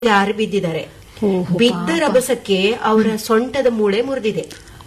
ಜಾರಿ ಬಿದ್ದಿದ್ದಾರೆ ಓಹೋ, ಬಿದ್ದ ರಭಸಕ್ಕೆ ಅವರ ಸೊಂಟದ ಮೂಳೆ ಮುರಿದಿದೆ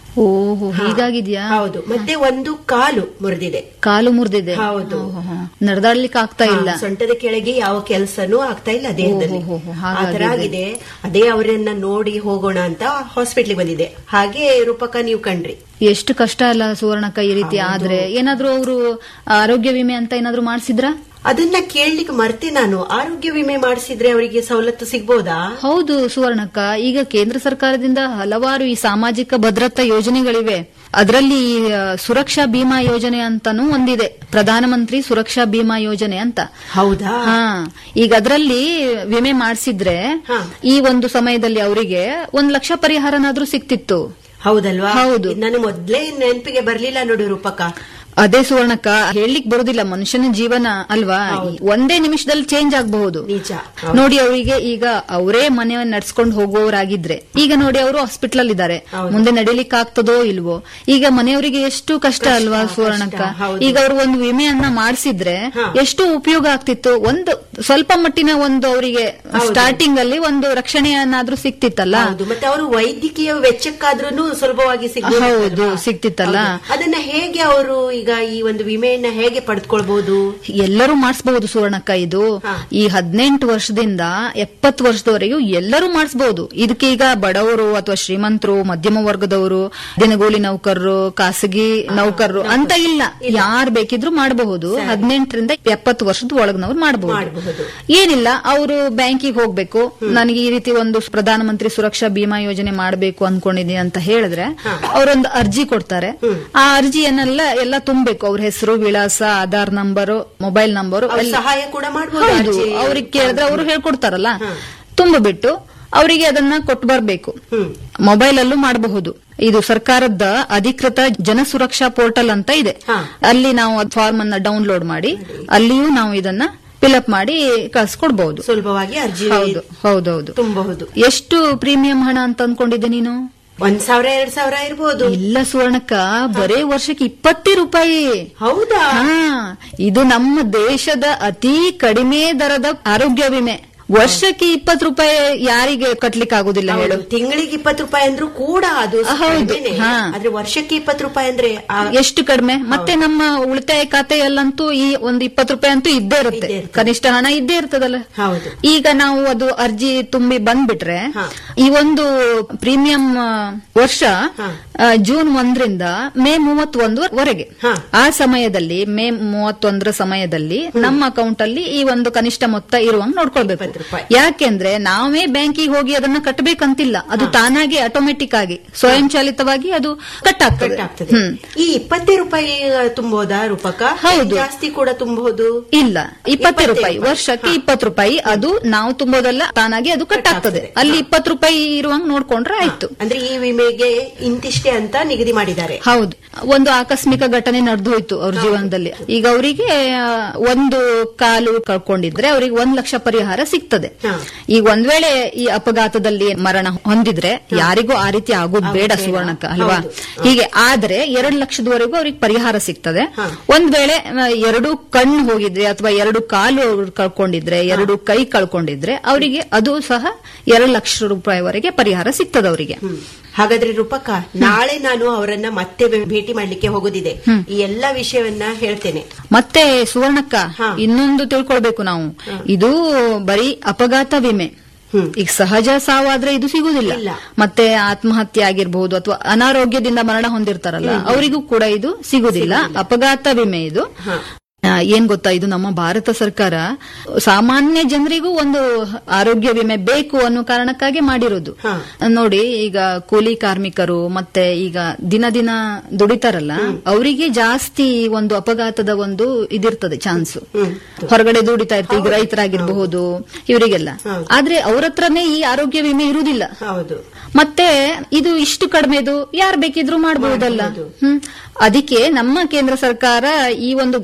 ಓಹೋ ಹೀಗಾಗಿದ್ಯಾ ಹೌದು ಮತ್ತೆ ಒಂದು ಕಾಲು ಮುರಿದಿದೆ ಕಾಲು ಮುರಿದಿದೆ ಹೌದು. ನಡೆದಾಡ್ಲಿಕ್ಕೆ ಆಗ್ತಾ ಇಲ್ಲ ಹಾ, ಸೊಂಟದ ಕೆಳಗೆ ಯಾವ ಕೆಲಸನೂ ಆಗ್ತಾ ಇಲ್ಲ ದೇಹದಲ್ಲಿ ಓಹೋ, ಹೋ, ಹೋ, ಆ ತರ ಆಗಿದೆ ಅದೇ ಅವರನ್ನ ನೋಡಿ ಹೋಗೋಣ ಅಂತ ಹಾಸ್ಪಿಟ್ಲಿಗೆ ಬಂದಿದೆ ಹಾಗೆ ರೂಪಕ ನೀವು ಕಂಡ್ರಿ ಎಷ್ಟು ಕಷ್ಟ ಅಲ್ಲ ಸುವರ್ಣಕ್ಕ ಈ ರೀತಿ ಆದ್ರೆ ಏನಾದ್ರೂ ಅವರು ಆರೋಗ್ಯ ವಿಮೆ ಅಂತ ಏನಾದ್ರೂ ಮಾಡಿಸಿದ್ರ ಅದನ್ನ ಕೇಳಲಿಕ್ಕೆ ಮರ್ತೆ ನಾನು ಆರೋಗ್ಯ ವಿಮೆ ಮಾಡಿಸಿದ್ರೆ ಅವರಿಗೆ ಸವಲತ್ತು ಸಿಗ್ಬೋದಾ ಹೌದು ಸುವರ್ಣಕ್ಕ ಈಗ ಕೇಂದ್ರ ಸರ್ಕಾರದಿಂದ ಹಲವಾರು ಈ ಸಾಮಾಜಿಕ ಭದ್ರತಾ ಯೋಜನೆಗಳಿವೆ ಅದರಲ್ಲಿ ಈ, ಆ, ಸುರಕ್ಷಾ ಬಿಮಾ ಯೋಜನೆ ಅಂತಾನೂ ಒಂದಿದೆ ಪ್ರಧಾನಮಂತ್ರಿ ಸುರಕ್ಷಾ ಬಿಮಾ ಯೋಜನೆ ಅಂತ ಹೌದಾ ಹಾ ಈಗ ಅದರಲ್ಲಿ ವಿಮೆ ಮಾಡಿಸಿದ್ರೆ ಹಾ. ಈ ಒಂದು ಸಮಯದಲ್ಲಿ ಅವರಿಗೆ ಒಂದ್ ಲಕ್ಷ ಪರಿಹಾರನಾದ್ರೂ ಸಿಕ್ತಿತ್ತು ಹೌದಲ್ವಾ ಹೌದು. ಇದು ನನಗೆ ಮೊದ್ಲೇ ನೆನಪಿಗೆ ಬರ್ಲಿಲ್ಲ ನೋಡಿ ರೂಪಕ ಅದೇ ಸುವರ್ಣಕ್ಕ ಹೇಳಲಿಕ್ ಬರುದಿಲ್ಲ ಮನುಷ್ಯನ ಜೀವನ ಅಲ್ವಾ ಒಂದೇ ನಿಮಿಷದಲ್ಲಿ ಚೇಂಜ್ ಆಗಬಹುದು ನಿಜ ನೋಡಿ ಅವರಿಗೆ ಈಗ ಅವರೇ ಮನೆಯನ್ನ ನಡ್ಸ್ಕೊಂಡು ಹೋಗುವವರಾಗಿದ್ರೆ ಈಗ ನೋಡಿ ಅವರು ಹಾಸ್ಪಿಟಲ್ ಅಲ್ಲಿ ಇದ್ದಾರೆ ಹೌದು. ಮುಂದೆ ನಡಿಲಿಕ್ಕೆ ಆಗ್ತದೋ ಇಲ್ವೋ ಈಗ ಮನೆಯವರಿಗೆ ಎಷ್ಟು ಕಷ್ಟ ಅಲ್ವಾ ಸುವರ್ಣಕ್ಕ ಹೌದು. ಈಗ ಅವರು ಒಂದು ವಿಮೆಯನ್ನ ಮಾಡಿಸಿದ್ರೆ ಹಾ. ಎಷ್ಟು ಉಪಯೋಗ ಆಗ್ತಿತ್ತು ಒಂದು ಸ್ವಲ್ಪ ಮಟ್ಟಿನ ಒಂದು ಅವರಿಗೆ ಸ್ಟಾರ್ಟಿಂಗ್ ಅಲ್ಲಿ ಒಂದು ರಕ್ಷಣೆಯನ್ನಾದ್ರೂ ಸಿಕ್ತಿತ್ತಲ್ಲ ಹೌದು ಮತ್ತೆ ಅವರು ವೈದ್ಯಕೀಯ ವೆಚ್ಚಕ್ಕಾದ್ರೂ ಸುಲಭವಾಗಿ ಸಿಗ್ಬೋದು ಹೌದು, ಸಿಗ್ತಿತ್ತಲ್ಲ? ಹೌದು. ಅದನ್ನ ಹೇಗೆ ಅವರು ಈಗ ಈ ಒಂದು ವಿಮೆಯನ್ನ ಹೇಗೆ ಪಡೆದುಕೊಳ್ಬಹುದು ಎಲ್ಲರೂ ಮಾಡಿಸಬಹುದು ಸುವರ್ಣಕ್ಕ ಇದು ಹಾ. ಈ ಹದಿನೆಂಟು ವರ್ಷದಿಂದ ಎಪ್ಪತ್ತು ವರ್ಷದವರೆಗೂ ಎಲ್ಲರೂ ಮಾಡಿಸಬಹುದು ಇದಕ್ಕೀಗ ಬಡವರು ಅಥವಾ ಶ್ರೀಮಂತರು ಮಧ್ಯಮ ವರ್ಗದವರು ದಿನಗೂಲಿ ನೌಕರರು ಖಾಸಗಿ ನೌಕರರು ಅಂತ ಇಲ್ಲ ಯಾರು ಬೇಕಿದ್ರು ಮಾಡಬಹುದು ಹದಿನೆಂಟರಿಂದ ಎಪ್ಪತ್ತು ವರ್ಷದ ಒಳಗಿನವ್ರು ಮಾಡಬಹುದು ಮಾಡಬಹುದು ಏನಿಲ್ಲ ಅವರು ಬ್ಯಾಂಕಿಗೆ ಹೋಗ್ಬೇಕು ನನಗೆ ಈ ರೀತಿ ಒಂದು ಪ್ರಧಾನಮಂತ್ರಿ ಸುರಕ್ಷಾ ಬಿಮಾ ಯೋಜನೆ ಮಾಡಬೇಕು ಅನ್ಕೊಂಡಿದೀನಿ ಅಂತ ಹೇಳಿದ್ರೆ ಅವರೊಂದು ಅರ್ಜಿ ಕೊಡ್ತಾರೆ ಆ ಅರ್ಜಿಯನ್ನೆಲ್ಲ ಎಲ್ಲ ತುಂಬಬೇಕು ಅವ್ರ ಹೆಸರು ವಿಳಾಸ ಆಧಾರ್ ನಂಬರು ಮೊಬೈಲ್ ನಂಬರು ಅವ್ರು ಸಹಾಯ ಕೂಡ ಮಾಡಬಹುದು ಹೌದು ಅವ್ರಿಗೆ ಕೇಳಿದ್ರೆ ಅವರು ಹೇಳ್ಕೊಡ್ತಾರಲ್ಲ ತುಂಬಿಬಿಟ್ಟು ಅವರಿಗೆ ಅದನ್ನ ಕೊಟ್ಟು ಬರ್ಬೇಕು ಹ್ಮ್ ಮೊಬೈಲ್ ಅಲ್ಲೂ ಮಾಡಬಹುದು ಇದು ಸರ್ಕಾರದ ಅಧಿಕೃತ ಜನ ಸುರಕ್ಷಾ ಪೋರ್ಟಲ್ ಅಂತ ಇದೆ ಹಾ. ಅಲ್ಲಿ ನಾವು ಫಾರ್ಮ್ ಅನ್ನ ಡೌನ್ಲೋಡ್ ಮಾಡಿ ಅಲ್ಲಿಯೂ ನಾವು ಇದನ್ನ ಫಿಲಪ್ ಮಾಡಿ ಕಳ್ಸ್ಕೊಡ್ಬಹುದು ಸುಲಭವಾಗಿ ಅರ್ಜಿ ಹೌದು ಹೌದೌದು ತುಂಬಬಹುದು ಎಷ್ಟು ಪ್ರೀಮಿಯಂ ಹಣ ಅಂತ ಅನ್ಕೊಂಡಿದ್ದೆ ನೀನು ಒಂದ್ ಸಾವಿರ ಎರಡ್ ಸಾವಿರ ಇರ್ಬೋದು ಇಲ್ಲ ಸುವರ್ಣಕ್ಕ ಬರೇ ವರ್ಷಕ್ಕೆ ಇಪ್ಪತ್ತೇ ರೂಪಾಯಿ ಹೌದಾ ಹಾ ಇದು ನಮ್ಮ ದೇಶದ ಅತಿ ಕಡಿಮೆ ದರದ ಆರೋಗ್ಯ ವಿಮೆ ವರ್ಷಕ್ಕೆ ಇಪ್ಪತ್ತು ರೂಪಾಯಿ ಯಾರಿಗೆ ಕಟ್ಲಿಕ್ಕೆ ಆಗುದಿಲ್ಲ ಹೇಳು ತಿಂಗಳಿಗೆ ಇಪ್ಪತ್ತು ರೂಪಾಯಿ ಅಂದ್ರೂ ಕೂಡ ಅದು ಹೌದು. ಕಡಿಮೆನೆ. ಹಾ. ಆದ್ರೆ ವರ್ಷಕ್ಕೆ ಇಪ್ಪತ್ತು ರೂಪಾಯಿ ಅಂದ್ರೆ ಆ ಎಷ್ಟು ಕಡಿಮೆ ಮತ್ತೆ ನಮ್ಮ ಉಳಿತಾಯ ಖಾತೆಯಲ್ಲಂತೂ ಈ ಒಂದು ಇಪ್ಪತ್ತು ರೂಪಾಯಿ ಅಂತೂ ಇದ್ದೇ ಇರುತ್ತೆ ಇದ್ದೇ ಇರ್ತದೆ. ಕನಿಷ್ಠ ಹಣ ಇದ್ದೇ ಇರ್ತದಲ್ಲ ಹೌದು ಈಗ ನಾವು ಅದು ಅರ್ಜಿ ತುಂಬಿ ಬಂದ್ಬಿಟ್ರೆ ಹಾ. ಈ ಒಂದು ಪ್ರೀಮಿಯಂ ಆ, ವರ್ಷ ಹಾ. ಆ, ಜೂನ್ ಒಂದರಿಂದ ಮೇ ಮೂವತ್ತೊಂದವರೆಗೆ ಹಾ. ಆ ಸಮಯದಲ್ಲಿ ಮೇ ಮೂವತ್ತೊಂದರ ಸಮಯದಲ್ಲಿ ನಮ್ಮ ಅಕೌಂಟ್ ಅಲ್ಲಿ ಈ ಒಂದು ಕನಿಷ್ಠ ಮೊತ್ತ ಇರುವಂಗ್ ನೋಡ್ಕೊಳ್ಬೇಕು ಇಪ್ಪತ್ತು ರೂಪಾಯಿ. ಯಾಕೆಂದ್ರೆ ನಾವೇ ಬ್ಯಾಂಕಿಗೆ ಹೋಗಿ ಅದನ್ನ ಕಟ್ಟಬೇಕಂತಿಲ್ಲ ಅದು ತಾನಾಗಿ ಆಟೋಮೆಟಿಕ್ ಆಗಿ ಸ್ವಯಂ ಚಾಲಿತವಾಗಿ ಅದು ಕಟ್ ಆಗ್ತದೆ ಕಟ್ ಆಗ್ತದೆ ಹ್ಮ್ ಈ ಇಪ್ಪತ್ತೇ ರೂಪಾಯಿ ತುಂಬಬಹುದಾ ರೂಪಕ ಹೌದು. ಜಾಸ್ತಿ ಕೂಡ ತುಂಬಬಹುದು ಇಲ್ಲ ಇಪ್ಪತ್ತೇ ಇಪ್ಪತ್ತೇ ರೂಪಾಯಿ ರೂಪಾಯಿ. ವರ್ಷಕ್ಕೆ ಇಪ್ಪತ್ತು ರೂಪಾಯಿ ಅದು ನಾವು ತುಂಬೋದಲ್ಲ ತಾನಾಗಿ ಅದು ಕಟ್ ಆಗ್ತದೆ ಆಗ್ತದೆ. ಅಲ್ಲಿ ಇಪ್ಪತ್ತು ರೂಪಾಯಿ ಇರುವಂಗ್ ನೋಡ್ಕೊಂಡ್ರೆ ಆಯ್ತು ಅಂದ್ರೆ ಈ ವಿಮೆಗೆ ಇಂತಿಷ್ಟೇ ಅಂತ ನಿಗದಿ ಮಾಡಿದ್ದಾರೆ ಹೌದು ಒಂದು ಆಕಸ್ಮಿಕ ಘಟನೆ ನಡೆದು ಹೋಯ್ತು ಅವ್ರ ಜೀವನದಲ್ಲಿ ಈಗ ಅವರಿಗೆ ಒಂದು ಕಾಲು ಕಳ್ಕೊಂಡಿದ್ರೆ ಅವರಿಗೆ ಒಂದ್ ಲಕ್ಷ ಪರಿಹಾರ ಸಿಗ್ತದೆ ಹಾ. ಈಗ ಒಂದ್ ವೇಳೆ ಈ ಅಪಘಾತದಲ್ಲಿ ಮರಣ ಹೊಂದಿದ್ರೆ ಯಾರಿಗೂ ಆ ರೀತಿ ಆಗೋದು ಬೇಡ ಬೇಡ. ಸುವರ್ಣಕ್ಕ ಅಲ್ವಾ ಹೌದು. ಹೀಗೆ ಆದ್ರೆ ಎರಡ್ ಲಕ್ಷದವರೆಗೂ ಅವ್ರಿಗೆ ಪರಿಹಾರ ಸಿಗ್ತದೆ ಹಾ. ಒಂದ್ ವೇಳೆ ಆ, ಎರಡು ಕಣ್ಣು ಹೋಗಿದ್ರೆ ಅಥವಾ ಎರಡು ಕಾಲು ಅವ್ರು ಕಳ್ಕೊಂಡಿದ್ರೆ ಎರಡು ಕೈ ಕಳ್ಕೊಂಡಿದ್ರೆ ಅವರಿಗೆ ಅದು ಸಹ ಎರಡು ಲಕ್ಷ ರೂಪಾಯಿವರೆಗೆ ಪರಿಹಾರ ಸಿಗ್ತದೆ ಅವರಿಗೆ ಹ್ಮ್. ಹಾಗಾದ್ರೆ ರೂಪಕ ನಾಳೆ ನಾನು ಅವರನ್ನ ಮತ್ತೆ ಭೇ- ಭೇಟಿ ಮಾಡ್ಲಿಕ್ಕೆ ಹೋಗೋದಿದೆ ಈ ಎಲ್ಲಾ ವಿಷಯವನ್ನ ಹೇಳ್ತೇನೆ ಮತ್ತೆ ಸುವರ್ಣಕ್ಕ ಹಾ. ಇನ್ನೊಂದು ತಿಳ್ಕೊಳ್ಬೇಕು ನಾವು ಇದು ಬರೀ ಅಪಘಾತ ವಿಮೆ ಹ್ಮ್. ಈಗ ಸಹಜ ಸಾವಾದ್ರೆ ಇದು ಸಿಗುದಿಲ್ಲ ಇಲ್ಲ. ಮತ್ತೆ ಆತ್ಮಹತ್ಯೆ ಆಗಿರಬಹುದು ಅಥವಾ ಅನಾರೋಗ್ಯದಿಂದ ಮರಣ ಹೊಂದಿರ್ತಾರಲ್ಲ ಅವರಿಗೂ ಕೂಡ ಇದು ಸಿಗುದಿಲ್ಲ ಅಪಘಾತ ವಿಮೆ ಇದು ಹಾ. ಆ, ಏನ್ ಗೊತ್ತಾ ಇದು ನಮ್ಮ ಭಾರತ ಸರ್ಕಾರ ಸಾಮಾನ್ಯ ಜನರಿಗೂ ಒಂದು ಆರೋಗ್ಯ ವಿಮೆ ಬೇಕು ಅನ್ನೋ ಕಾರಣಕ್ಕಾಗಿ ಮಾಡಿರೋದು ಹಾ. ನೋಡಿ ಈಗ ಕೂಲಿ ಕಾರ್ಮಿಕರು ಮತ್ತೆ ಈಗ ದಿನ ದಿನ ದುಡಿತಾರಲ್ಲ ಅವರಿಗೆ ಜಾಸ್ತಿ ಒಂದು ಅಪಘಾತದ ಒಂದು ಇದಿರ್ತದೆ ಚಾನ್ಸ್ ಹ್ಮ್. ಹೊರಗಡೆ ದುಡಿತಾ ಇರ್ತಾರೆ ಈಗ ರೈತರಾಗಿರ್ಬಹುದು ಇವರಿಗೆಲ್ಲ ಹೌದು. ಆದ್ರೆ ಅವ್ರ ಹತ್ರನೇ ಈ ಆರೋಗ್ಯ ವಿಮೆ ಇರುವುದಿಲ್ಲ ಹೌದು ಮತ್ತೆ ಇದು ಇಷ್ಟು ಕಡಿಮೆದು ಯಾರು ಬೇಕಿದ್ರು ಮಾಡಬಹುದಲ್ಲ ಮಾಡ್ಬೋದು. ಹ್ಮ್ ಅದಕ್ಕೆ ನಮ್ಮ ಕೇಂದ್ರ ಸರ್ಕಾರ ಈ ಒಂದು ಗ್ರಾಮೀಣ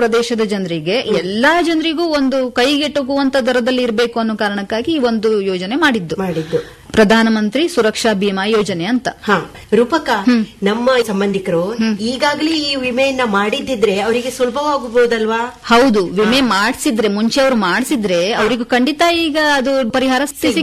ಪ್ರದೇಶದ ಜನರಿಗೆ ಎಲ್ಲಾ ಜನರಿಗೂ ಒಂದು ಕೈಗೆಟುಕುವಂತ ದರದಲ್ಲಿ ಇರಬೇಕು ಅನ್ನೋ ಕಾರಣಕ್ಕಾಗಿ ಈ ಒಂದು ಯೋಜನೆ ಮಾಡಿದ್ದು ಮಾಡಿದ್ದು ಪ್ರಧಾನಮಂತ್ರಿ ಸುರಕ್ಷಾ ಬಿಮಾ ಯೋಜನೆ ಅಂತ ಹಾ ರೂಪಕ ನಮ್ಮ ಸಂಬಂಧಿಕರು ಈಗಾಗಲೇ ಈ ವಿಮೆಯನ್ನ ಮಾಡಿದ್ದಿದ್ರೆ ಅವರಿಗೆ ಸುಲಭವಾಗಬಹುದಲ್ವಾ ಹೌದು ವಿಮೆ ಮಾಡಿಸಿದ್ರೆ ಮುಂಚೆ ಅವರು ಮಾಡಿಸಿದ್ರೆ ಅವರಿಗೂ ಖಂಡಿತ ಈಗ ಅದು ಪರಿಹಾರ ಸಿಕ್ಕೇ